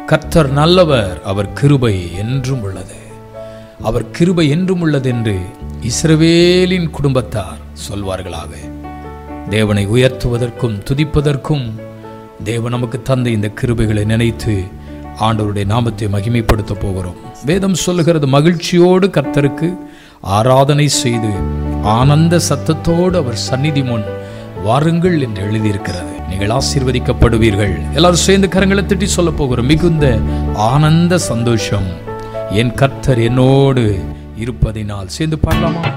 கர்த்தர் நல்லவர் அவர் கிருபை என்றும் உள்ளது அவர் கிருபை என்றும் உள்ளது என்று இஸ்ரவேலின் குடும்பத்தார் சொல்வார்களாக தேவனை உயர்த்துவதற்கும் துதிப்பதற்கும் தேவன் நமக்கு தந்த இந்த கிருபைகளை நினைத்து ஆண்டவருடைய நாமத்தை மகிமைப்படுத்த போகிறோம் வேதம் சொல்லுகிறது மகிழ்ச்சியோடு கர்த்தருக்கு ஆராதனை செய்து ஆனந்த சத்தத்தோடு அவர் சந்நிதி முன் வாருங்கள் என்று எழுதியிருக்கிறது நீங்கள் ஆசீர்வதிக்கப்படுவீர்கள் எல்லாரும் சேர்ந்து கரங்களை தட்டி சொல்ல போகிறோம் மிகுந்த ஆனந்த சந்தோஷம் என் கர்த்தர் என்னோடு இருப்பதினால் சேர்ந்து பாடலாமா